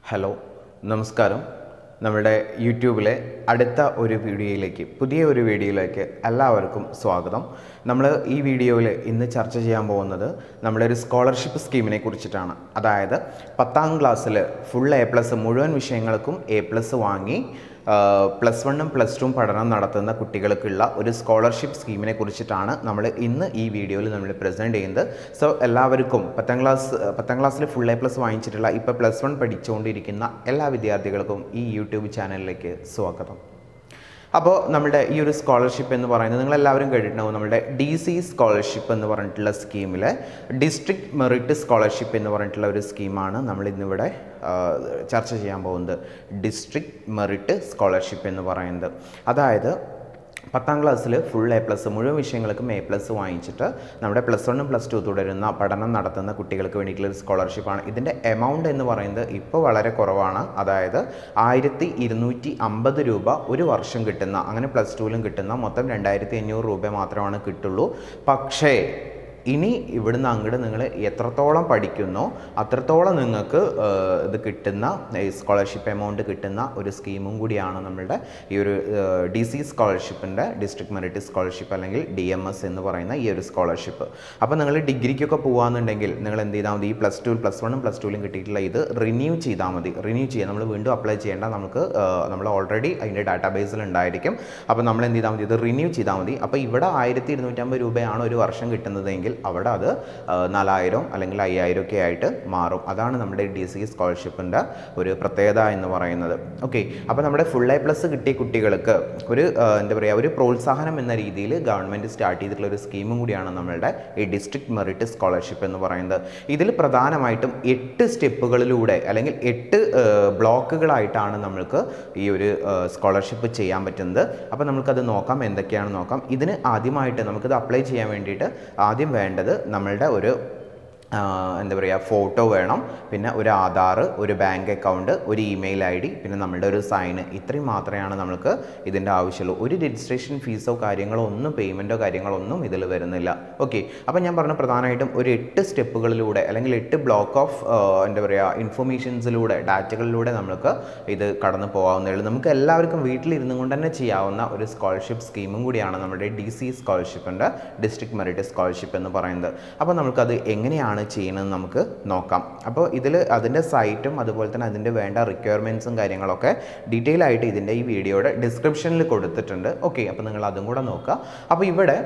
hello നമസ്കാരം നമ്മുടെ യൂട്യൂബിലെ അടുത്ത ഒരു വീഡിയോയിലേക്ക് പുതിയ ഒരു വീഡിയോയിലേക്ക് എല്ലാവർക്കും സ്വാഗതം നമ്മൾ ഈ വീഡിയോയിൽ ഇന്ന് ചർച്ച ചെയ്യാൻ പോകുന്നത് നമ്മുടെ ഒരു സ്കോളർഷിപ്പ് സ്കീമിനെ കുറിച്ചിട്ടാണ് അതായത് പത്താം ക്ലാസ്സിൽ ഫുൾ എ പ്ലസ് മുഴുവൻ വിഷയങ്ങൾക്കും എ പ്ലസ് വാങ്ങി പ്ലസ് വണ്ണും പ്ലസ് ടുവും പഠനം നടത്തുന്ന കുട്ടികൾക്കുള്ള ഒരു സ്കോളർഷിപ്പ് സ്കീമിനെ കുറിച്ചിട്ടാണ് നമ്മൾ ഇന്ന് ഈ വീഡിയോയിൽ നമ്മൾ പ്രസൻറ്റ് ചെയ്യുന്നത് സോ എല്ലാവർക്കും പത്താം ക്ലാസ് പത്താം ക്ലാസ്സിൽ ഫുൾ എ പ്ലസ് വാങ്ങിച്ചിട്ടുള്ള ഇപ്പോൾ പ്ലസ് വൺ പഠിച്ചുകൊണ്ടിരിക്കുന്ന എല്ലാ വിദ്യാർത്ഥികൾക്കും ഈ യൂട്യൂബ് ചാനലിലേക്ക് സ്വാഗതം അപ്പോൾ നമ്മുടെ ഈ ഒരു സ്കോളർഷിപ്പ് എന്ന് പറയുന്നത് നിങ്ങൾ എല്ലാവരും കേട്ടിട്ടുണ്ടാവും നമ്മുടെ ഡി സി സ്കോളർഷിപ്പ് എന്ന് പറഞ്ഞിട്ടുള്ള സ്കീമിൽ ഡിസ്ട്രിക്ട് മെറിറ്റ് സ്കോളർഷിപ്പ് എന്ന് പറഞ്ഞിട്ടുള്ള ഒരു സ്കീമാണ് നമ്മൾ ഇന്നിവിടെ ആ, ചർച്ച ചെയ്യാൻ പോകുന്നത് ഡിസ്ട്രിക്ട് മെറിറ്റ് സ്കോളർഷിപ്പ് എന്ന് പറയുന്നത് അതായത് പത്താം ക്ലാസ്സിൽ ഫുൾ എ പ്ലസ് മുഴുവൻ വിഷയങ്ങൾക്കും എ പ്ലസ് വാങ്ങിച്ചിട്ട് നമ്മുടെ പ്ലസ് വണ്ണും പ്ലസ് ടു തുടരുന്ന പഠനം നടത്തുന്ന കുട്ടികൾക്ക് വേണ്ടിയിട്ടുള്ള ഒരു സ്കോളർഷിപ്പാണ് ഇതിൻ്റെ എമൗണ്ട് എന്ന് പറയുന്നത് ഇപ്പോൾ വളരെ കുറവാണ് അതായത് ആയിരത്തി ഇരുന്നൂറ്റി അമ്പത് രൂപ ഒരു വർഷം കിട്ടുന്ന അങ്ങനെ പ്ലസ് ടുവിലും കിട്ടുന്ന മൊത്തം രണ്ടായിരത്തി അഞ്ഞൂറ് രൂപ മാത്രമാണ് കിട്ടുള്ളൂ പക്ഷേ ഇനി ഇവിടുന്ന് അങ്ങോട്ട് നിങ്ങൾ എത്രത്തോളം പഠിക്കുന്നോ അത്രത്തോളം നിങ്ങൾക്ക് ആ, ഇത് കിട്ടുന്ന ഈ സ്കോളർഷിപ്പ് എമൗണ്ട് കിട്ടുന്ന ഒരു സ്കീമും കൂടിയാണ് നമ്മളുടെ ഈ ഒരു ഡി സി സ്കോളർഷിപ്പിൻ്റെ ഡിസ്ട്രിക്ട് മെറിറ്റ് സ്കോളർഷിപ്പ് അല്ലെങ്കിൽ ഡി എം എസ് എന്ന് പറയുന്ന ഈ ഒരു സ്കോളർഷിപ്പ് അപ്പോൾ നിങ്ങൾ ഡിഗ്രിക്കൊക്കെ പോകുകയാണെന്നുണ്ടെങ്കിൽ നിങ്ങൾ എന്ത് ചെയ്താൽ മതി ഈ പ്ലസ് ടു പ്ലസ് വണ്ണും പ്ലസ് ടുവിലും കിട്ടിയിട്ടുള്ള ഇത് റിന്യൂ ചെയ്താൽ മതി റിന്യൂ ചെയ്യാം നമ്മൾ വീണ്ടും അപ്ലൈ ചെയ്യേണ്ട നമുക്ക് നമ്മൾ ഓൾറെഡി അതിൻ്റെ ഡാറ്റാബേസിൽ ഉണ്ടായിരിക്കും അപ്പോൾ നമ്മൾ എന്ത് ചെയ്താൽ മതി ഇത് റിന്യൂ ചെയ്താൽ മതി അപ്പോൾ ഇവിടെ ആയിരത്തി ഇരുന്നൂറ്റമ്പത് രൂപയാണ് ഒരു വർഷം കിട്ടുന്നതെങ്കിൽ അവിടെ അത് ആ, നാലായിരം അല്ലെങ്കിൽ അയ്യായിരം ഒക്കെ ആയിട്ട് മാറും അതാണ് നമ്മുടെ ഡി സി സ്കോളർഷിപ്പിൻ്റെ ഒരു പ്രത്യേകത എന്ന് പറയുന്നത് ഓക്കെ അപ്പോൾ നമ്മുടെ ഫുൾ എ പ്ലസ് കിട്ടിയ കുട്ടികൾക്ക് ഒരു ആ, എന്താ പറയുക ഒരു പ്രോത്സാഹനം എന്ന രീതിയിൽ ഗവൺമെൻറ് സ്റ്റാർട്ട് ചെയ്തിട്ടുള്ള ഒരു സ്കീമും കൂടിയാണ് നമ്മളുടെ ഈ ഡിസ്ട്രിക്ട് മെറിറ്റ് സ്കോളർഷിപ്പ് എന്ന് പറയുന്നത് ഇതിൽ പ്രധാനമായിട്ടും എട്ട് സ്റ്റെപ്പുകളിലൂടെ അല്ലെങ്കിൽ എട്ട് ആ, ബ്ലോക്കുകളായിട്ടാണ് നമ്മൾക്ക് ഈ ഒരു സ്കോളർഷിപ്പ് ചെയ്യാൻ പറ്റുന്നത് അപ്പോൾ നമുക്കത് നോക്കാം എന്തൊക്കെയാണ് നോക്കാം ഇതിന് ആദ്യമായിട്ട് നമുക്കിത് അപ്ലൈ ചെയ്യാൻ വേണ്ടിയിട്ട് ആദ്യം വേണ്ടത് നമ്മളുടെ ഒരു ആ, എന്താ പറയുക ഫോട്ടോ വേണം പിന്നെ ഒരു ആധാർ ഒരു ബാങ്ക് അക്കൗണ്ട് ഒരു ഇമെയിൽ ഐ ഡി പിന്നെ നമ്മളുടെ ഒരു സൈന് ഇത്രയും മാത്രമാണ് നമുക്ക് ഇതിൻ്റെ ആവശ്യമുള്ളൂ ഒരു രജിസ്ട്രേഷൻ ഫീസോ കാര്യങ്ങളോ ഒന്നും പേയ്മെൻറ്റോ കാര്യങ്ങളോ ഒന്നും ഇതിൽ വരുന്നില്ല ഓക്കെ അപ്പോൾ ഞാൻ പറഞ്ഞ പ്രധാനമായിട്ടും ഒരു എട്ട് സ്റ്റെപ്പുകളിലൂടെ അല്ലെങ്കിൽ എട്ട് ബ്ലോക്ക് ഓഫ് എന്താ പറയുക ഇൻഫർമേഷൻസിലൂടെ ഡാറ്റകളിലൂടെ നമുക്ക് ഇത് കടന്നു പോകാവുന്നേ ഉള്ളൂ നമുക്ക് എല്ലാവർക്കും വീട്ടിലിരുന്നു കൊണ്ട് തന്നെ ചെയ്യാവുന്ന ഒരു സ്കോളർഷിപ്പ് സ്കീമും കൂടിയാണ് നമ്മുടെ ഡി സി സ്കോളർഷിപ്പിൻ്റെ ഡിസ്ട്രിക്ട് മെറിറ്റ് സ്കോളർഷിപ്പ് എന്ന് പറയുന്നത് അപ്പോൾ നമുക്കത് എങ്ങനെയാണ് ചെയ്യുന്നത് നമുക്ക് നോക്കാം അപ്പോൾ ഇതിൽ അതിൻ്റെ സൈറ്റും അതുപോലെ തന്നെ അതിൻ്റെ വേണ്ട റിക്വയർമെൻറ്റ്സും കാര്യങ്ങളൊക്കെ ഡീറ്റെയിൽ ആയിട്ട് ഇതിൻ്റെ ഈ വീഡിയോയുടെ ഡിസ്ക്രിപ്ഷനിൽ കൊടുത്തിട്ടുണ്ട് ഓക്കെ അപ്പോൾ നിങ്ങൾ അതും കൂടെ നോക്കുക അപ്പോൾ ഇവിടെ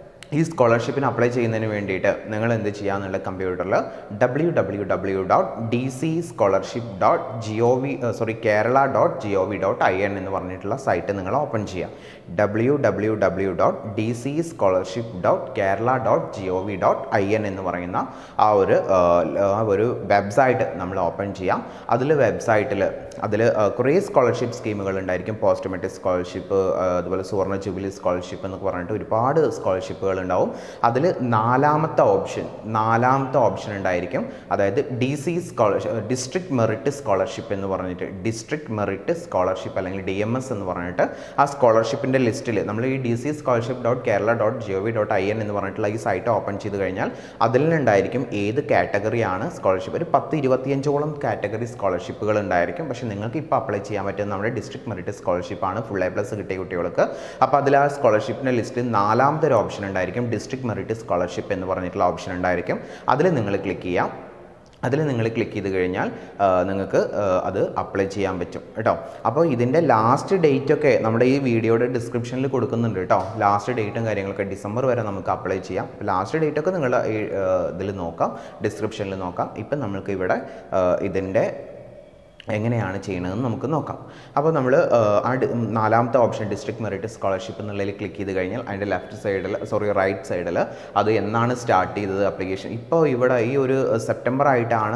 ഈ സ്കോളർഷിപ്പിന് അപ്ലൈ ചെയ്യുന്നതിന് വേണ്ടിയിട്ട് നിങ്ങൾ എന്ത് ചെയ്യാന്നുള്ള കമ്പ്യൂട്ടറിൽ W W W dot D C scholarship dot G O V sorry Kerala dot G O V dot I N എന്ന് പറഞ്ഞിട്ടുള്ള സൈറ്റ് നിങ്ങൾ ഓപ്പൺ ചെയ്യാം W W W dot D C scholarship dot Kerala dot G O V dot I N എന്ന് പറയുന്ന ആ ഒരു ആ, ആ ഒരു വെബ്സൈറ്റ് നമ്മൾ ഓപ്പൺ ചെയ്യാം അതിൽ വെബ്സൈറ്റിൽ അതിൽ കുറേ സ്കോളർഷിപ്പ് സ്കീമുകൾ ഉണ്ടായിരിക്കും പോസ്റ്റ് മെട്രിക് സ്കോളർഷിപ്പ് അതുപോലെ സുവർണ്ണ ജൂബിലി സ്കോളർഷിപ്പ് എന്നൊക്കെ പറഞ്ഞിട്ട് ഒരുപാട് സ്കോളർഷിപ്പുകൾ ഉണ്ടാവും അതിൽ നാലാമത്തെ ഓപ്ഷൻ നാലാമത്തെ ഓപ്ഷൻ ഉണ്ടായിരിക്കും അതായത് D C scholarship district merit scholarship എന്ന് പറഞ്ഞിട്ട് ഡിസ്ട്രിക്ട് മെറിറ്റ് സ്കോളർഷിപ്പ് അല്ലെങ്കിൽ ഡി എം എസ് എന്ന് പറഞ്ഞിട്ട് ആ സ്കോളർഷിപ്പിൻ്റെ ലിസ്റ്റിൽ നമ്മൾ ഈ D C scholarship dot Kerala dot G O V dot I N എന്ന് പറഞ്ഞിട്ടുള്ള ഈ സൈറ്റ് ഓപ്പൺ ചെയ്ത് കഴിഞ്ഞാൽ അതിൽ നിന്നുണ്ടായിരിക്കും ഏത് കാറ്റഗറിയാണ് സ്കോളർഷിപ്പ് ഒരു പത്ത് ഇരുപത്തിയഞ്ചോളം കാറ്റഗറി സ്കോളർഷിപ്പുകൾ ഉണ്ടായിരിക്കും പക്ഷേ നിങ്ങൾക്ക് ഇപ്പോൾ അപ്ലൈ ചെയ്യാൻ പറ്റുന്ന നമ്മുടെ ഡിസ്ട്രിക്ട് മെറിറ്റ് സ്കോളർഷിപ്പാണ് ഫുൾ എ പ്ലസ് കിട്ടിയ കുട്ടികൾക്ക് അപ്പോൾ അതിൽ ആ സ്കോളർഷിപ്പിൻ്റെ ലിസ്റ്റിൽ നാലാമത്തെ ഒരു ഓപ്ഷൻ ഉണ്ടായിരിക്കും ഡിസ്ട്രിക്ട് മെറിറ്റ് സ്കോളർഷിപ്പ് എന്ന് പറഞ്ഞിട്ടുള്ള ഓപ്ഷൻ ഉണ്ടായിരിക്കും അതിൽ നിങ്ങൾ ക്ലിക്ക് ചെയ്യാം അതിൽ നിങ്ങൾ ക്ലിക്ക് ചെയ്ത് കഴിഞ്ഞാൽ ആ, നിങ്ങൾക്ക് ആ, അത് അപ്ലൈ ചെയ്യാൻ പറ്റും കേട്ടോ അപ്പോൾ ഇതിൻ്റെ ലാസ്റ്റ് ഡേറ്റ് ഒക്കെ നമ്മുടെ ഈ വീഡിയോയുടെ ഡിസ്ക്രിപ്ഷനിൽ കൊടുക്കുന്നുണ്ട് കേട്ടോ ലാസ്റ്റ് ഡേറ്റും കാര്യങ്ങളൊക്കെ ഡിസംബർ വരെ നമുക്ക് അപ്ലൈ ചെയ്യാം ലാസ്റ്റ് ഡേറ്റ് ഒക്കെ നിങ്ങൾ ഇതിൽ നോക്കാം ഡിസ്ക്രിപ്ഷനിൽ നോക്കാം ഇപ്പം നമുക്ക് ഇവിടെ ആ, ഇതിൻ്റെ എങ്ങനെയാണ് ചെയ്യണതെന്ന് നമുക്ക് നോക്കാം അപ്പോൾ നമ്മൾ ആ ഡി- നാലാമത്തെ ഓപ്ഷൻ ഡിസ്ട്രിക്ട് മെറിറ്റ് സ്കോളർഷിപ്പ് എന്നുള്ളതിൽ ക്ലിക്ക് ചെയ്ത് കഴിഞ്ഞാൽ അതിൻ്റെ ലെഫ്റ്റ് സൈഡിൽ സോറി റൈറ്റ് സൈഡിൽ അത് എന്നാണ് സ്റ്റാർട്ട് ചെയ്തത് അപ്ലിക്കേഷൻ ഇപ്പോൾ ഇവിടെ ഈ ഒരു സെപ്റ്റംബർ ആയിട്ടാണ്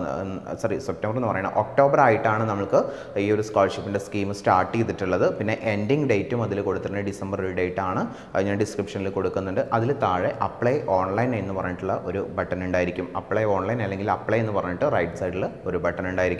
സോറി സെപ്റ്റംബർ എന്ന് പറയുന്നത് ഒക്ടോബർ ആയിട്ടാണ് നമുക്ക് ഈ ഒരു സ്കോളർഷിപ്പിൻ്റെ സ്കീം സ്റ്റാർട്ട് ചെയ്തിട്ടുള്ളത് പിന്നെ എൻഡിങ് ഡേറ്റും അതിൽ കൊടുത്തിട്ടുണ്ട് ഡിസംബർ ഒരു ഡേറ്റ് ആണ് അത് ഞാൻ ഡിസ്ക്രിപ്ഷനിൽ കൊടുക്കുന്നുണ്ട് അതിൽ താഴെ അപ്ലൈ ഓൺലൈൻ എന്ന് പറഞ്ഞിട്ടുള്ള ഒരു ബട്ടൺ ഉണ്ടായിരിക്കും അപ്ലൈ ഓൺലൈൻ അല്ലെങ്കിൽ അപ്ലൈ എന്ന് പറഞ്ഞിട്ട് റൈറ്റ് സൈഡിൽ ഒരു ബട്ടൺ ഉണ്ടായിരിക്കും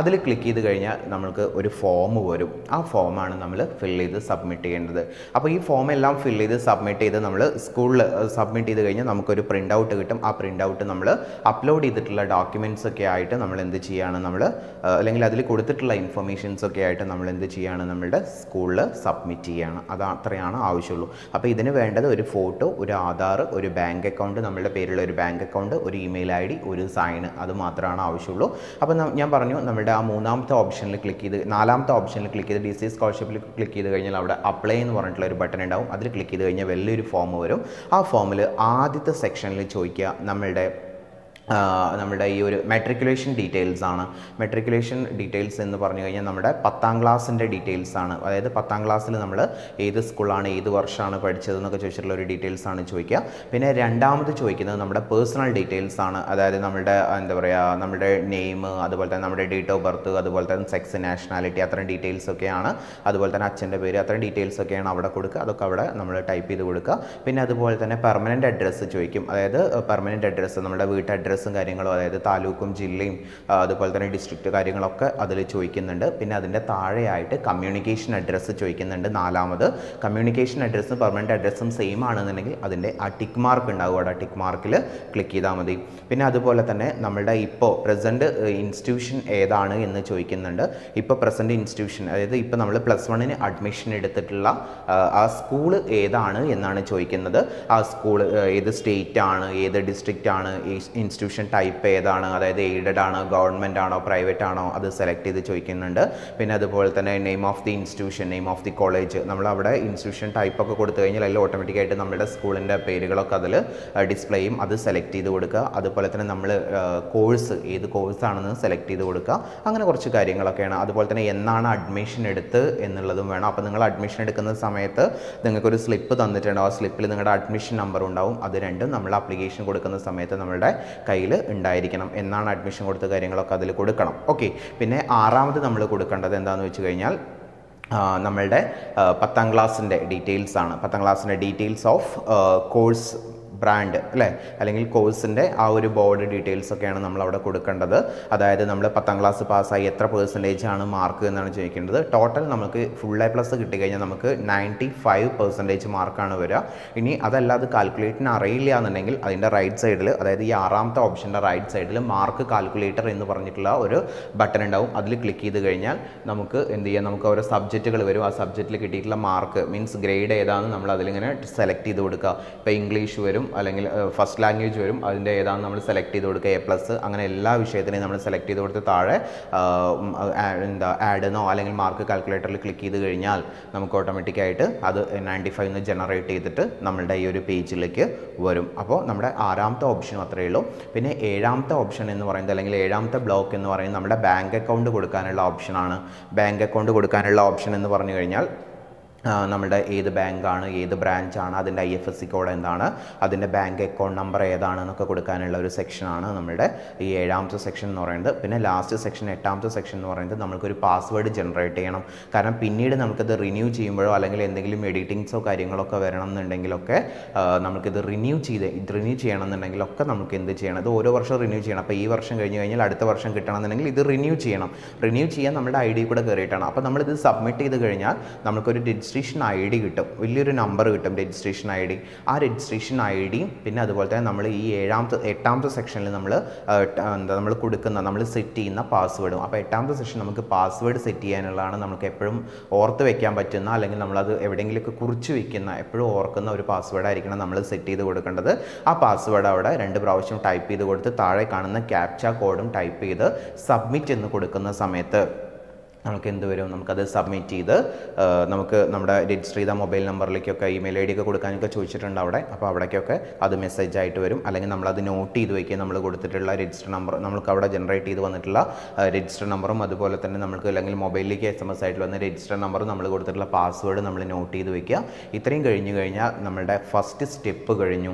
അതിൽ ക്ലിക്ക് ചെയ്ത് കഴിഞ്ഞാൽ നമ്മൾക്ക് ഒരു ഫോം വരും ആ ഫോമാണ് നമ്മൾ ഫിൽ ചെയ്ത് സബ്മിറ്റ് ചെയ്യേണ്ടത് അപ്പോൾ ഈ ഫോം എല്ലാം ഫിൽ ചെയ്ത് സബ്മിറ്റ് ചെയ്ത് നമ്മൾ സ്കൂളിൽ സബ്മിറ്റ് ചെയ്ത് കഴിഞ്ഞാൽ നമുക്കൊരു പ്രിൻ്റ് ഔട്ട് കിട്ടും ആ പ്രിൻ്റ് ഔട്ട് നമ്മൾ അപ്ലോഡ് ചെയ്തിട്ടുള്ള ഡോക്യുമെൻറ്റ്സ് ഒക്കെ ആയിട്ട് നമ്മൾ എന്ത് ചെയ്യാണ് നമ്മൾ അല്ലെങ്കിൽ അതിൽ കൊടുത്തിട്ടുള്ള ഇൻഫർമേഷൻസ് ഒക്കെ ആയിട്ട് നമ്മൾ എന്ത് ചെയ്യാണ് നമ്മുടെ സ്കൂളിൽ സബ്മിറ്റ് ചെയ്യാണ് അത് അത്രയാണ് ആവശ്യമുള്ളൂ അപ്പോൾ ഇതിന് വേണ്ടത് ഒരു ഫോട്ടോ ഒരു ആധാർ ഒരു ബാങ്ക് അക്കൗണ്ട് നമ്മളുടെ പേരുള്ള ഒരു ബാങ്ക് അക്കൗണ്ട് ഒരു ഇമെയിൽ ഐ ഡി ഒരു സൈൻ അത് മാത്രമാണ് ആവശ്യമുള്ളൂ അപ്പോൾ ന- ഞാൻ പറഞ്ഞു നമ്മുടെ ആ മൂന്നാമത്തെ ഓപ്ഷനിൽ ക്ലിക്ക് ചെയ്ത് നാലാമത്തെ ഓപ്ഷനിൽ ക്ലിക്ക് ചെയ്ത് ഡി സി സ്കോളർഷിപ്പിൽ ക്ലിക്ക് ചെയ്ത് കഴിഞ്ഞാൽ അവിടെ അപ്ലൈ എന്ന് പറഞ്ഞിട്ടുള്ള ഒരു ബട്ടൺ ഉണ്ടാവും അതിൽ ക്ലിക്ക് ചെയ്ത് കഴിഞ്ഞാൽ വലിയൊരു ഫോം വരും ആ ഫോമിൽ ആദ്യത്തെ സെക്ഷനിൽ ചോദിക്കുക നമ്മളുടെ ആ, നമ്മുടെ ഈ ഒരു മെട്രിക്കുലേഷൻ ഡീറ്റെയിൽസ് ആണ് മെട്രിക്കുലേഷൻ ഡീറ്റെയിൽസ് എന്ന് പറഞ്ഞു കഴിഞ്ഞാൽ നമ്മുടെ പത്താം ക്ലാസ്സിൻ്റെ ഡീറ്റെയിൽസ് ആണ് അതായത് പത്താം ക്ലാസ്സിൽ നമ്മൾ ഏത് സ്കൂളാണ് ഏത് വർഷമാണ് പഠിച്ചത് എന്നൊക്കെ ചോദിച്ചിട്ടുള്ള ഒരു ഡീറ്റെയിൽസ് ആണ് ചോദിക്കുക പിന്നെ രണ്ടാമത് ചോദിക്കുന്നത് നമ്മുടെ പേഴ്സണൽ ഡീറ്റെയിൽസ് ആണ് അതായത് നമ്മുടെ എന്താ പറയുക നമ്മുടെ നെയിം അതുപോലെ തന്നെ നമ്മുടെ ഡേറ്റ് ഓഫ് ബർത്ത് അതുപോലെ തന്നെ സെക്സ് നാഷണാലിറ്റി അത്തരം ഡീറ്റെയിൽസ് ഒക്കെയാണ് അതുപോലെ തന്നെ അച്ഛൻ്റെ പേര് അത്തരം ഡീറ്റെയിൽസ് ഒക്കെയാണ് അവിടെ കൊടുക്കുക അതൊക്കെ അവിടെ നമ്മൾ ടൈപ്പ് ചെയ്ത് കൊടുക്കുക പിന്നെ അതുപോലെ തന്നെ പെർമനൻറ്റ് അഡ്രസ്സ് ചോദിക്കും അതായത് പെർമനൻറ്റ് അഡ്രസ്സ് നമ്മുടെ വീട്ട് അഡ്രസ്സും കാര്യങ്ങളും അതായത് താലൂക്കും ജില്ലയും ആ, അതുപോലെ തന്നെ ഡിസ്ട്രിക്റ്റ് കാര്യങ്ങളൊക്കെ അതിൽ ചോദിക്കുന്നുണ്ട് പിന്നെ അതിൻ്റെ താഴെയായിട്ട് കമ്മ്യൂണിക്കേഷൻ അഡ്രസ്സ് ചോദിക്കുന്നുണ്ട് നാലാമത് കമ്മ്യൂണിക്കേഷൻ അഡ്രസ്സും പെർമനൻറ്റ് അഡ്രസ്സും സെയിം ആണെന്നുണ്ടെങ്കിൽ അതിൻ്റെ ആ ടിക്ക് മാർക്ക് ഉണ്ടാവും അവിടെ ടിക്ക് മാർക്കിൽ ക്ലിക്ക് ചെയ്താൽ മതി പിന്നെ അതുപോലെ തന്നെ നമ്മളുടെ ഇപ്പോൾ പ്രസൻറ്റ് ഇൻസ്റ്റിറ്റ്യൂഷൻ ഏതാണ് എന്ന് ചോദിക്കുന്നുണ്ട് ഇപ്പോൾ പ്രസൻറ്റ് ഇൻസ്റ്റിറ്റ്യൂഷൻ അതായത് ഇപ്പോൾ നമ്മൾ പ്ലസ് വണ്ണിന് അഡ്മിഷൻ എടുത്തിട്ടുള്ള ആ, ആ സ്കൂൾ ഏതാണ് എന്നാണ് ചോദിക്കുന്നത് ആ സ്കൂൾ ഏത് സ്റ്റേറ്റ് ആണ് ഏത് ഡിസ്ട്രിക്റ്റ് ആണ് ഈ ഇൻസ്റ്റിറ്റ്യൂഷൻ ടൈപ്പ് ഏതാണ് അതായത് എയ്ഡഡ് ആണോ ഗവൺമെൻറ് ആണോ പ്രൈവറ്റ് ആണോ അത് സെലക്ട് ചെയ്ത് ചോദിക്കുന്നുണ്ട് പിന്നെ അതുപോലെ തന്നെ name of the institution name of the college നമ്മൾ അവിടെ ഇൻസ്റ്റിറ്റ്യൂഷൻ ടൈപ്പ് ഒക്കെ കൊടുത്തു കഴിഞ്ഞാൽ അതിൽ ഓട്ടോമാറ്റിക്കായിട്ട് നമ്മുടെ സ്കൂളിൻ്റെ പേരുകളൊക്കെ അതിൽ ഡിസ്പ്ലേ ചെയ്യും അത് സെലക്ട് ചെയ്ത് കൊടുക്കുക അതുപോലെ തന്നെ നമ്മൾ കോഴ്സ് ഏത് കോഴ്സാണെന്ന് സെലക്ട് ചെയ്ത് കൊടുക്കുക അങ്ങനെ കുറച്ച് കാര്യങ്ങളൊക്കെയാണ് അതുപോലെ തന്നെ എന്നാണ് അഡ്മിഷൻ എടുത്ത് എന്നുള്ളതും വേണം അപ്പോൾ നിങ്ങൾ അഡ്മിഷൻ എടുക്കുന്ന സമയത്ത് നിങ്ങൾക്കൊരു സ്ലിപ്പ് തന്നിട്ടുണ്ടാവും ആ സ്ലിപ്പിൽ നിങ്ങളുടെ അഡ്മിഷൻ നമ്പർ ഉണ്ടാവും അത് രണ്ടും നമ്മൾ ആപ്ലിക്കേഷൻ കൊടുക്കുന്ന സമയത്ത് നമ്മളുടെ കയ്യിൽ ഉണ്ടായിരിക്കണം എന്നാണ് അഡ്മിഷൻ കൊടുത്ത കാര്യങ്ങളൊക്കെ അതിൽ കൊടുക്കണം ഓക്കെ പിന്നെ ആറാമത് നമ്മൾ കൊടുക്കേണ്ടത് എന്താണെന്ന് വെച്ച് കഴിഞ്ഞാൽ ആ, നമ്മളുടെ ആ, പത്താം ക്ലാസ്സിൻ്റെ ഡീറ്റെയിൽസ് ആണ് പത്താം ക്ലാസ്സിൻ്റെ ഡീറ്റെയിൽസ് ഓഫ് കോഴ്സ് ബ്രാൻഡ് അല്ലേ അല്ലെങ്കിൽ കോഴ്സിൻ്റെ ആ ഒരു ബോർഡ് ഡീറ്റെയിൽസ് ഒക്കെയാണ് നമ്മൾ അവിടെ കൊടുക്കേണ്ടത് അതായത് നമ്മൾ പത്താം ക്ലാസ് പാസ്സായി എത്ര പെർസെൻറ്റേജ് ആണ് മാർക്ക് എന്നാണ് ചോദിക്കേണ്ടത് ടോട്ടൽ നമുക്ക് ഫുൾ എ പ്ലസ് കിട്ടിക്കഴിഞ്ഞാൽ നമുക്ക് നയൻറ്റി ഫൈവ് പെർസെൻറ്റേജ് മാർക്കാണ് വരിക ഇനി അതല്ലാതെ കാൽക്കുലേറ്റിന് അറിയില്ല എന്നുണ്ടെങ്കിൽ അതിൻ്റെ റൈറ്റ് സൈഡിൽ അതായത് ഈ ആറാമത്തെ ഓപ്ഷൻ്റെ റൈറ്റ് സൈഡിൽ മാർക്ക് കാൽക്കുലേറ്റർ എന്ന് പറഞ്ഞിട്ടുള്ള ഒരു ബട്ടൺ ഉണ്ടാവും അതിൽ ക്ലിക്ക് ചെയ്ത് കഴിഞ്ഞാൽ നമുക്ക് എന്ത് ചെയ്യാം നമുക്ക് ഓരോ സബ്ജക്റ്റുകൾ വരും ആ സബ്ജക്റ്റിൽ കിട്ടിയിട്ടുള്ള മാർക്ക് മീൻസ് ഗ്രേഡ് ഏതാണെന്ന് നമ്മൾ അതിലിങ്ങനെ സെലക്ട് ചെയ്ത് കൊടുക്കുക ഇപ്പോൾ ഇംഗ്ലീഷ് വരും അല്ലെങ്കിൽ ഫസ്റ്റ് ലാംഗ്വേജ് വരും അതിൻ്റെ ഏതാണെന്ന് നമ്മൾ സെലക്ട് ചെയ്ത് കൊടുക്കുക എ പ്ലസ് അങ്ങനെ എല്ലാ വിഷയത്തിനെയും നമ്മൾ സെലക്ട് ചെയ്ത് കൊടുത്ത് താഴെ ആ, ഉം, ആ, എന്താ ആഡ് എന്നോ അല്ലെങ്കിൽ മാർക്ക് കാൽക്കുലേറ്ററിൽ ക്ലിക്ക് ചെയ്ത് കഴിഞ്ഞാൽ നമുക്ക് ഓട്ടോമാറ്റിക്കായിട്ട് അത് നയൻറ്റി ഫൈവ് എന്ന് ജനറേറ്റ് ചെയ്തിട്ട് നമ്മളുടെ ഈ ഒരു പേജിലേക്ക് വരും അപ്പോൾ നമ്മുടെ ആറാമത്തെ ഓപ്ഷനും അത്രയേ ഉള്ളൂ പിന്നെ ഏഴാമത്തെ ഓപ്ഷൻ എന്ന് പറയുന്നത് അല്ലെങ്കിൽ ഏഴാമത്തെ ബ്ലോക്ക് എന്ന് പറയുന്നത് നമ്മുടെ ബാങ്ക് അക്കൗണ്ട് കൊടുക്കാനുള്ള ഓപ്ഷനാണ് ബാങ്ക് അക്കൗണ്ട് കൊടുക്കാനുള്ള ഓപ്ഷൻ എന്ന് പറഞ്ഞു കഴിഞ്ഞാൽ ആ, നമ്മുടെ ഏത് ബാങ്കാണ് ഏത് ബ്രാഞ്ചാണ് അതിൻ്റെ I F S C code എന്താണ് അതിൻ്റെ ബാങ്ക് അക്കൗണ്ട് നമ്പർ ഏതാണെന്നൊക്കെ കൊടുക്കാനുള്ള ഒരു സെക്ഷനാണ് നമ്മുടെ ഈ ഏഴാമത്തെ സെക്ഷൻ എന്ന് പറയുന്നത് പിന്നെ ലാസ്റ്റ് സെക്ഷൻ എട്ടാമത്തെ സെക്ഷൻ എന്ന് പറയുന്നത് നമുക്കൊരു പാസ്വേഡ് ജനറേറ്റ് ചെയ്യണം കാരണം പിന്നീട് നമുക്കത് റിന്യൂ ചെയ്യുമ്പോഴോ അല്ലെങ്കിൽ എന്തെങ്കിലും എഡിറ്റിങ്സോ കാര്യങ്ങളൊക്കെ വരണം എന്നുണ്ടെങ്കിലൊക്കെ ആ, നമുക്കിത് റിന്യൂ ചെയ്ത് ഇത് റിന്യൂ ചെയ്യണം എന്നുണ്ടെങ്കിലൊക്കെ നമുക്ക് എന്ത് ചെയ്യണം ഇത് ഓരോ വർഷം റിന്യൂ ചെയ്യണം അപ്പോൾ ഈ വർഷം കഴിഞ്ഞ് കഴിഞ്ഞാൽ അടുത്ത വർഷം കിട്ടണമെന്നുണ്ടെങ്കിൽ ഇത് റിന്യൂ ചെയ്യണം റിന്യൂ ചെയ്യാൻ നമ്മുടെ ഐ ഡി കൂടെ കയറിയിട്ടാണ് അപ്പോൾ നമ്മളിത് സബ്മിറ്റ് ചെയ്ത് കഴിഞ്ഞാൽ നമുക്കൊരു രജിസ്ട്രേഷൻ ഐ ഡി കിട്ടും വലിയൊരു നമ്പർ കിട്ടും രജിസ്ട്രേഷൻ ഐ ഡി ആ രജിസ്ട്രേഷൻ ഐ ഡിയും പിന്നെ അതുപോലെ തന്നെ നമ്മൾ ഈ ഏഴാമത്തെ എട്ടാമത്തെ സെക്ഷനിൽ നമ്മൾ എന്താ നമ്മൾ കൊടുക്കുന്ന നമ്മൾ സെറ്റ് ചെയ്യുന്ന പാസ്വേഡും അപ്പോൾ എട്ടാമത്തെ സെക്ഷൻ നമുക്ക് പാസ്വേഡ് സെറ്റ് ചെയ്യാനുള്ളതാണ് നമുക്ക് എപ്പോഴും ഓർത്ത് വെക്കാൻ പറ്റുന്ന അല്ലെങ്കിൽ നമ്മളത് എവിടെയെങ്കിലുമൊക്കെ കുറിച്ച് വെക്കുന്ന എപ്പോഴും ഓർക്കുന്ന ഒരു പാസ്വേഡ് ആയിരിക്കണം നമ്മൾ സെറ്റ് ചെയ്ത് കൊടുക്കേണ്ടത് ആ പാസ്വേഡ് അവിടെ രണ്ട് പ്രാവശ്യം ടൈപ്പ് ചെയ്ത് കൊടുത്ത് താഴെ കാണുന്ന ക്യാപ്ച കോഡും ടൈപ്പ് ചെയ്ത് സബ്മിറ്റ് എന്ന് കൊടുക്കുന്ന സമയത്ത് നമുക്ക് എന്ത് വരും നമുക്കത് സബ്മിറ്റ് ചെയ്ത് ആ, നമുക്ക് നമ്മുടെ രജിസ്റ്റർ ചെയ്ത മൊബൈൽ നമ്പറിലേക്കൊക്കെ ഇമെയിൽ ഐ ഡി ഒക്കെ കൊടുക്കാനൊക്കെ ചോദിച്ചിട്ടുണ്ട് അവിടെ അപ്പോൾ അവിടേക്കൊക്കെ അത് മെസ്സേജ് ആയിട്ട് വരും അല്ലെങ്കിൽ നമ്മളത് നോട്ട് ചെയ്ത് വയ്ക്കുക നമ്മൾ കൊടുത്തിട്ടുള്ള രജിസ്റ്റർ നമ്പർ നമുക്ക് അവിടെ ജനറേറ്റ് ചെയ്ത് വന്നിട്ടുള്ള രജിസ്റ്റർ നമ്പറും അതുപോലെ തന്നെ നമുക്ക് അല്ലെങ്കിൽ മൊബൈലിലേക്ക് എസ് എം എസ് ആയിട്ട് വന്ന രജിസ്റ്റർ നമ്പറും നമ്മൾ കൊടുത്തിട്ടുള്ള പാസ്വേഡ് നമ്മൾ നോട്ട് ചെയ്ത് വയ്ക്കുക ഇത്രയും കഴിഞ്ഞ് കഴിഞ്ഞാൽ നമ്മളുടെ ഫസ്റ്റ് സ്റ്റെപ്പ് കഴിഞ്ഞു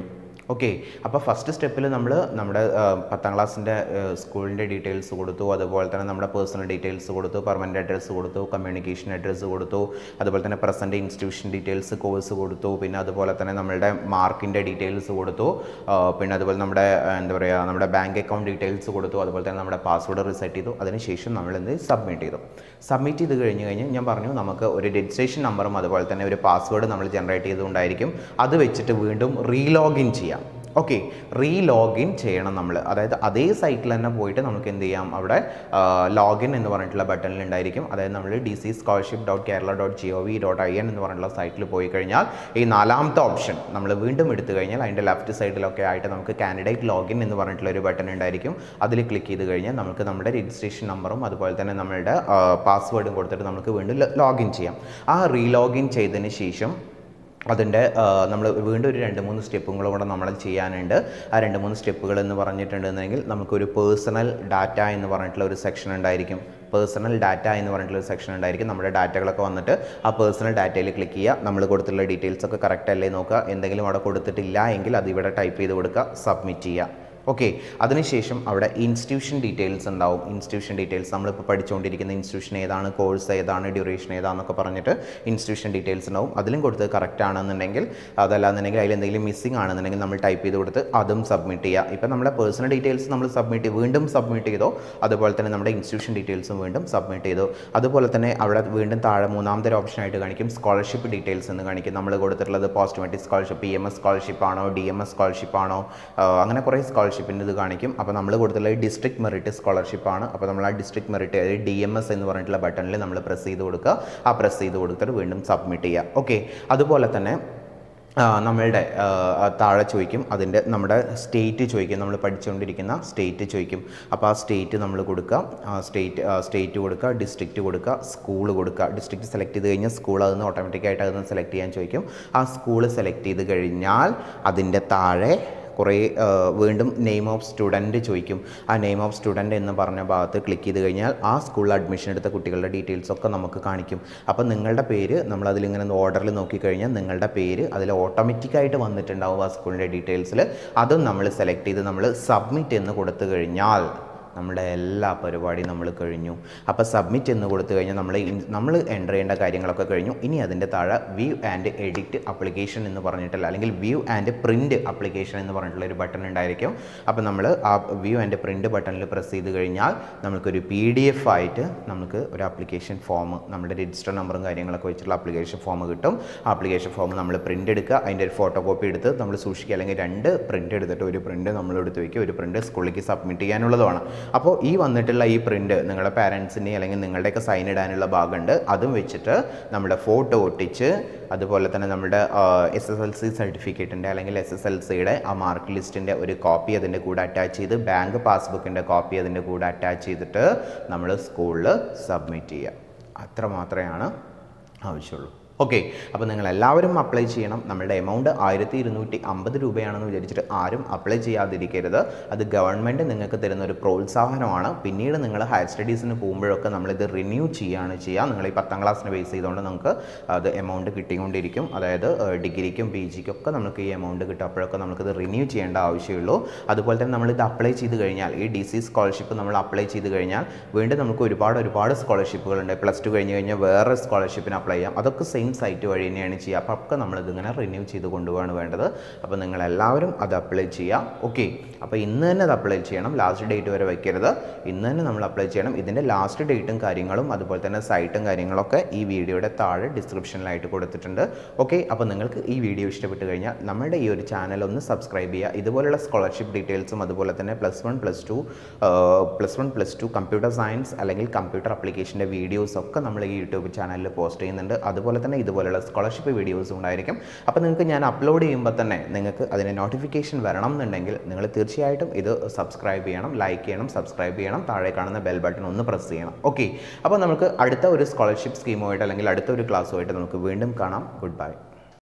ഓക്കെ അപ്പോൾ ഫസ്റ്റ് സ്റ്റെപ്പിൽ നമ്മൾ നമ്മുടെ ആ, പത്താം ക്ലാസ്സിൻ്റെ സ്കൂളിൻ്റെ ഡീറ്റെയിൽസ് കൊടുത്തു അതുപോലെ തന്നെ നമ്മുടെ പേഴ്സണൽ ഡീറ്റെയിൽസ് കൊടുത്തു പെർമനൻറ്റ് അഡ്രസ്സ് കൊടുത്തു കമ്മ്യൂണിക്കേഷൻ അഡ്രസ്സ് കൊടുത്തു അതുപോലെ തന്നെ പ്രസൻറ്റ് ഇൻസ്റ്റിറ്റ്യൂഷൻ ഡീറ്റെയിൽസ് കോഴ്സ് കൊടുത്തു പിന്നെ അതുപോലെ തന്നെ നമ്മളുടെ മാർക്കിൻ്റെ ഡീറ്റെയിൽസ് കൊടുത്തു ആ, പിന്നെ അതുപോലെ നമ്മുടെ ആ, എന്താ പറയുക നമ്മുടെ ബാങ്ക് അക്കൗണ്ട് ഡീറ്റെയിൽസ് കൊടുത്തു അതുപോലെ തന്നെ നമ്മുടെ പാസ്വേഡ് റിസെറ്റ് ചെയ്തു അതിനുശേഷം നമ്മൾ എന്ത് സബ്മിറ്റ് ചെയ്തു സബ്മിറ്റ് ചെയ്ത് കഴിഞ്ഞ് കഴിഞ്ഞ് ഞാൻ പറഞ്ഞു നമുക്ക് ഒരു രജിസ്ട്രേഷൻ നമ്പറും അതുപോലെ തന്നെ ഒരു പാസ്വേഡ് നമ്മൾ ജനറേറ്റ് ചെയ്തുകൊണ്ടായിരിക്കും അത് വെച്ചിട്ട് വീണ്ടും റീലോഗിൻ ചെയ്യാം ഓക്കെ റീ ലോഗിൻ ചെയ്യണം നമ്മൾ അതായത് അതേ സൈറ്റിൽ തന്നെ പോയിട്ട് നമുക്ക് എന്ത് ചെയ്യാം അവിടെ ലോഗിൻ എന്ന് പറഞ്ഞിട്ടുള്ള ബട്ടണിൽ ഉണ്ടായിരിക്കും അതായത് നമ്മൾ D C scholarship dot Kerala dot G O V dot I N എന്ന് പറഞ്ഞിട്ടുള്ള സൈറ്റിൽ പോയി കഴിഞ്ഞാൽ ഈ നാലാമത്തെ ഓപ്ഷൻ നമ്മൾ വീണ്ടും എടുത്തു കഴിഞ്ഞാൽ അതിൻ്റെ ലെഫ്റ്റ് സൈഡിലൊക്കെ ആയിട്ട് നമുക്ക് കാൻഡിഡേറ്റ് ലോഗിൻ എന്ന് പറഞ്ഞിട്ടുള്ള ഒരു ബട്ടൺ ഉണ്ടായിരിക്കും അതിൽ ക്ലിക്ക് ചെയ്ത് കഴിഞ്ഞാൽ നമുക്ക് നമ്മുടെ രജിസ്ട്രേഷൻ നമ്പറും അതുപോലെ തന്നെ നമ്മളുടെ പാസ്വേഡും കൊടുത്തിട്ട് നമുക്ക് വീണ്ടും ലോഗിൻ ചെയ്യാം ആ റീലോഗിൻ ചെയ്തതിന് ശേഷം അതിൻ്റെ നമ്മൾ വീണ്ടും ഒരു രണ്ട് മൂന്ന് സ്റ്റെപ്പുകളും കൂടെ നമ്മൾ ചെയ്യാനുണ്ട് ആ രണ്ട് മൂന്ന് സ്റ്റെപ്പുകൾ എന്ന് പറഞ്ഞിട്ടുണ്ടെങ്കിൽ നമുക്കൊരു പേഴ്സണൽ ഡാറ്റ എന്ന് പറഞ്ഞിട്ടുള്ള ഒരു സെക്ഷൻ ഉണ്ടായിരിക്കും പേഴ്സണൽ ഡാറ്റ എന്ന് പറഞ്ഞിട്ടുള്ള ഒരു സെക്ഷൻ ഉണ്ടായിരിക്കും നമ്മുടെ ഡാറ്റകളൊക്കെ വന്നിട്ട് ആ പേഴ്സണൽ ഡാറ്റയിൽ ക്ലിക്ക് ചെയ്യുക നമ്മൾ കൊടുത്തിട്ടുള്ള ഡീറ്റെയിൽസ് ഒക്കെ കറക്റ്റ് അല്ലേ നോക്കുക എന്തെങ്കിലും അവിടെ കൊടുത്തിട്ടില്ല എങ്കിൽ അത് ഇവിടെ ടൈപ്പ് ചെയ്ത് കൊടുക്കുക സബ്മിറ്റ് ചെയ്യുക ഓക്കെ അതിനുശേഷം അവിടെ ഇൻസ്റ്റിറ്റ്യൂഷൻ ഡീറ്റെയിൽസ് ഉണ്ടാവും ഇൻസ്റ്റിറ്റ്യൂഷൻ ഡീറ്റെയിൽസ് നമ്മളിപ്പോൾ പഠിച്ചുകൊണ്ടിരിക്കുന്ന ഇൻസ്റ്റിറ്റ്യൂഷൻ ഏതാണ് കോഴ്സ് ഏതാണ് ഡ്യൂറേഷൻ ഏതാണെന്നൊക്കെ പറഞ്ഞിട്ട് ഇൻസ്റ്റിറ്റ്യൂഷൻ ഡീറ്റെയിൽസ് ഉണ്ടാവും അതിലും കൊടുത്ത് കറക്റ്റ് ആണെന്നുണ്ടെങ്കിൽ അതല്ലാന്നുണ്ടെങ്കിൽ അതിൽ എന്തെങ്കിലും മിസ്സിംഗ് ആണെന്നുണ്ടെങ്കിൽ നമ്മൾ ടൈപ്പ് ചെയ്ത് കൊടുത്ത് അതും സബ്മിറ്റ് ചെയ്യുക ഇപ്പം നമ്മുടെ പേഴ്സണൽ ഡീറ്റെയിൽസ് നമ്മൾ സബ്മിറ്റ് വീണ്ടും സബ്മിറ്റ് ചെയ്തോ അതുപോലെ തന്നെ നമ്മുടെ ഇൻസ്റ്റിറ്റ്യൂഷൻ ഡീറ്റെയിൽസും വീണ്ടും സബ്മിറ്റ് ചെയ്തു അതുപോലെ തന്നെ അവിടെ വീണ്ടും താഴെ മൂന്നാമത്തെ ഒരു ഓപ്ഷൻ ആയിട്ട് കാണിക്കും സ്കോളർഷിപ്പ് ഡീറ്റെയിൽസ് എന്ന് കാണിക്കും നമ്മൾ കൊടുത്തിട്ടുള്ളത് post matric scholarship P M S scholarship ആണോ ഡി എം എസ് സ്കോളർഷിപ്പ് ആണോ ആ, അങ്ങനെ കുറേ സ്കോളർഷിപ്പിൻ്റെ ഇത് കാണിക്കും അപ്പോൾ നമ്മൾ കൊടുത്തിട്ടുള്ളത് ഡിസ്ട്രിക്ട് മെറിറ്റ് സ്കോളർഷിപ്പ് ആണ് അപ്പോൾ നമ്മൾ ആ ഡിസ്ട്രിക്ട് മെറിറ്റ് അതായത് ഡി എം എസ് എന്ന് പറഞ്ഞിട്ടുള്ള ബട്ടണിൽ നമ്മൾ പ്രസ് ചെയ്ത് കൊടുക്കുക ആ പ്രസ് ചെയ്ത് കൊടുത്തിട്ട് വീണ്ടും സബ്മിറ്റ് ചെയ്യുക ഓക്കെ അതുപോലെ തന്നെ ആ, നമ്മളുടെ ആ, ആ താഴെ ചോദിക്കും അതിൻ്റെ നമ്മുടെ സ്റ്റേറ്റ് ചോദിക്കും നമ്മൾ പഠിച്ചുകൊണ്ടിരിക്കുന്ന സ്റ്റേറ്റ് ചോദിക്കും അപ്പോൾ ആ സ്റ്റേറ്റ് നമ്മൾ കൊടുക്കുക ആ സ്റ്റേറ്റ് സ്റ്റേറ്റ് കൊടുക്കുക ഡിസ്ട്രിക്റ്റ് കൊടുക്കുക സ്കൂൾ കൊടുക്കുക ഡിസ്ട്രിക്റ്റ് സെലക്ട് ചെയ്ത് കഴിഞ്ഞാൽ സ്കൂൾ അതിന് ഓട്ടോമാറ്റിക്കായിട്ട് അതിന് സെലക്ട് ചെയ്യാൻ ചോദിക്കും ആ സ്കൂൾ സെലക്ട് ചെയ്ത് കഴിഞ്ഞാൽ അതിൻ്റെ താഴെ കുറേ ആ, വീണ്ടും നെയിം ഓഫ് സ്റ്റുഡൻറ്റ് ചോദിക്കും ആ നെയിം ഓഫ് സ്റ്റുഡൻറ്റ് എന്ന് പറഞ്ഞ ഭാഗത്ത് ക്ലിക്ക് ചെയ്ത് കഴിഞ്ഞാൽ ആ സ്കൂളിൽ അഡ്മിഷൻ എടുത്ത കുട്ടികളുടെ ഡീറ്റെയിൽസ് ഒക്കെ നമുക്ക് കാണിക്കും അപ്പോൾ നിങ്ങളുടെ പേര് നമ്മൾ അതിലിങ്ങനെ ഓർഡറിൽ നോക്കിക്കഴിഞ്ഞാൽ നിങ്ങളുടെ പേര് അതിൽ ഓട്ടോമാറ്റിക്കായിട്ട് വന്നിട്ടുണ്ടാവും ആ സ്കൂളിൻ്റെ ഡീറ്റെയിൽസിൽ അതും നമ്മൾ സെലക്ട് ചെയ്ത് നമ്മൾ സബ്മിറ്റ് എന്ന് കൊടുത്തു കഴിഞ്ഞാൽ നമ്മുടെ എല്ലാ പരിപാടിയും നമ്മൾ കഴിഞ്ഞു അപ്പോൾ സബ്മിറ്റ് എന്ന് കൊടുത്തു കഴിഞ്ഞാൽ നമ്മൾ നമ്മൾ എൻ്റർ ചെയ്യേണ്ട കാര്യങ്ങളൊക്കെ കഴിഞ്ഞു ഇനി അതിൻ്റെ താഴെ വ്യൂ ആൻഡ് എഡിറ്റ് ആപ്ലിക്കേഷൻ എന്ന് പറഞ്ഞിട്ടുള്ള അല്ലെങ്കിൽ വ്യൂ ആൻഡ് പ്രിൻറ്റ് ആപ്ലിക്കേഷൻ എന്ന് പറഞ്ഞിട്ടുള്ള ഒരു ബട്ടൺ ഉണ്ടായിരിക്കും അപ്പോൾ നമ്മൾ ആ വ്യൂ ആൻഡ് പ്രിൻറ്റ് ബട്ടണിൽ പ്രസ് ചെയ്ത് കഴിഞ്ഞാൽ നമുക്കൊരു പി ഡി എഫ് ആയിട്ട് നമുക്ക് ഒരു ആപ്ലിക്കേഷൻ ഫോം നമ്മുടെ രജിസ്റ്റർ നമ്പറും കാര്യങ്ങളൊക്കെ വെച്ചിട്ടുള്ള ആപ്ലിക്കേഷൻ ഫോം കിട്ടും ആ ആപ്ലിക്കേഷൻ ഫോം നമ്മൾ പ്രിൻ്റ് എടുക്കുക അതിൻ്റെ ഒരു ഫോട്ടോ കോപ്പി എടുത്ത് നമ്മൾ സൂക്ഷിക്കുക അല്ലെങ്കിൽ രണ്ട് പ്രിൻ്റ് എടുത്തിട്ട് ഒരു പ്രിൻ്റ് നമ്മൾ എടുത്ത് വയ്ക്കുക ഒരു പ്രിൻ്റ് സ്കൂളിലേക്ക് സബ്മിറ്റ് ചെയ്യാനുള്ളതാണ് അപ്പോൾ ഈ വന്നിട്ടുള്ള ഈ പ്രിൻ്റ് നിങ്ങളുടെ പാരൻസിൻ്റെ അല്ലെങ്കിൽ നിങ്ങളുടെയൊക്കെ സൈൻ ഇടാനുള്ള ഭാഗമുണ്ട് അതും വെച്ചിട്ട് നമ്മുടെ ഫോട്ടോ ഒട്ടിച്ച് അതുപോലെ തന്നെ നമ്മുടെ എസ് എസ് എൽ സി സർട്ടിഫിക്കറ്റിൻ്റെ അല്ലെങ്കിൽ എസ് എസ് എൽ സിയുടെ ആ മാർക്ക് ലിസ്റ്റിൻ്റെ ഒരു കോപ്പി അതിൻ്റെ കൂടെ അറ്റാച്ച് ചെയ്ത് ബാങ്ക് പാസ്ബുക്കിൻ്റെ കോപ്പി അതിൻ്റെ കൂടെ അറ്റാച്ച് ചെയ്തിട്ട് നമ്മൾ സ്കൂളിൽ സബ്മിറ്റ് ചെയ്യുക അത്ര മാത്രമാണ് ആവശ്യമുള്ളൂ ഓക്കെ അപ്പോൾ നിങ്ങൾ എല്ലാവരും അപ്ലൈ ചെയ്യണം നമ്മുടെ എമൗണ്ട് ആയിരത്തി ഇരുന്നൂറ്റി അമ്പത് രൂപയാണെന്ന് വിചാരിച്ചിട്ട് ആരും അപ്ലൈ ചെയ്യാതിരിക്കരുത് അത് ഗവൺമെൻറ് നിങ്ങൾക്ക് തരുന്ന ഒരു പ്രോത്സാഹനമാണ് പിന്നീട് നിങ്ങൾ ഹയർ സ്റ്റഡീസിന് പോകുമ്പോഴൊക്കെ നമ്മളിത് റിന്യൂ ചെയ്യുകയാണ് ചെയ്യുക നിങ്ങൾ ഈ പത്താം ക്ലാസ്സിന് ബേസ് ചെയ്തുകൊണ്ട് നമുക്ക് അത് എമൗണ്ട് കിട്ടിക്കൊണ്ടിരിക്കും അതായത് ഏഹ്, ഡിഗ്രിക്കും പി ജിക്കും ഒക്കെ നമുക്ക് ഈ എമൗണ്ട് കിട്ടും അപ്പോഴൊക്കെ നമുക്കിത് റിന്യൂ ചെയ്യേണ്ട ആവശ്യമുള്ളൂ അതുപോലെ തന്നെ നമ്മളിത് അപ്ലൈ ചെയ്ത് കഴിഞ്ഞാൽ ഈ ഡി സി സ്കോളർഷിപ്പ് നമ്മൾ അപ്ലൈ ചെയ്ത് കഴിഞ്ഞാൽ വീണ്ടും നമുക്ക് ഒരുപാട് ഒരുപാട് സ്കോളർഷിപ്പുകളുണ്ട് പ്ലസ് ടു കഴിഞ്ഞ് കഴിഞ്ഞാൽ വേറെ സ്കോളർഷിപ്പിന് അപ്ലൈ ചെയ്യാം അതൊക്കെ സെയിം സൈറ്റ് വഴി തന്നെയാണ് ചെയ്യുക അപ്പോൾ ഒക്കെ നമ്മളിതിങ്ങനെ റിന്യൂ ചെയ്ത് കൊണ്ടുപോകാണ് വേണ്ടത് അപ്പോൾ നിങ്ങൾ എല്ലാവരും അത് അപ്ലൈ ചെയ്യുക ഓക്കെ അപ്പോൾ ഇന്ന് തന്നെ അത് അപ്ലൈ ചെയ്യണം ലാസ്റ്റ് ഡേറ്റ് വരെ വയ്ക്കരുത് ഇന്ന് തന്നെ നമ്മൾ അപ്ലൈ ചെയ്യണം ഇതിൻ്റെ ലാസ്റ്റ് ഡേറ്റും കാര്യങ്ങളും അതുപോലെ തന്നെ സൈറ്റും കാര്യങ്ങളൊക്കെ ഈ വീഡിയോയുടെ താഴെ ഡിസ്ക്രിപ്ഷനിലായിട്ട് കൊടുത്തിട്ടുണ്ട് ഓക്കെ അപ്പോൾ നിങ്ങൾക്ക് ഈ വീഡിയോ ഇഷ്ടപ്പെട്ട് കഴിഞ്ഞാൽ നമ്മുടെ ഈ ഒരു ചാനൽ ഒന്ന് സബ്സ്ക്രൈബ് ചെയ്യുക ഇതുപോലുള്ള സ്കോളർഷിപ്പ് ഡീറ്റെയിൽസും അതുപോലെ തന്നെ plus one plus two plus one plus two computer science അല്ലെങ്കിൽ കമ്പ്യൂട്ടർ അപ്ലിക്കേഷൻ്റെ വീഡിയോസ് ഒക്കെ നമ്മൾ ഈ യൂട്യൂബ് ചാനലിൽ പോസ്റ്റ് ചെയ്യുന്നുണ്ട് അതുപോലെ തന്നെ ഇതുപോലുള്ള സ്കോളർഷിപ്പ് വീഡിയോസും ഉണ്ടായിരിക്കും അപ്പോൾ നിങ്ങൾക്ക് ഞാൻ അപ്ലോഡ് ചെയ്യുമ്പോൾ തന്നെ നിങ്ങൾക്ക് അതിൻ്റെ നോട്ടിഫിക്കേഷൻ വരണം എന്നുണ്ടെങ്കിൽ നിങ്ങൾ തീർച്ചയായിട്ടും ഇത് സബ്സ്ക്രൈബ് ചെയ്യണം ലൈക്ക് ചെയ്യണം സബ്സ്ക്രൈബ് ചെയ്യണം താഴെ കാണുന്ന ബെൽ ബട്ടൺ ഒന്ന് പ്രസ് ചെയ്യണം ഓക്കെ അപ്പോൾ നമുക്ക് അടുത്ത ഒരു സ്കോളർഷിപ്പ് സ്കീമുമായിട്ട് അല്ലെങ്കിൽ അടുത്ത ഒരു ക്ലാസ്സുമായിട്ട് നമുക്ക് വീണ്ടും കാണാം ഗുഡ് ബൈ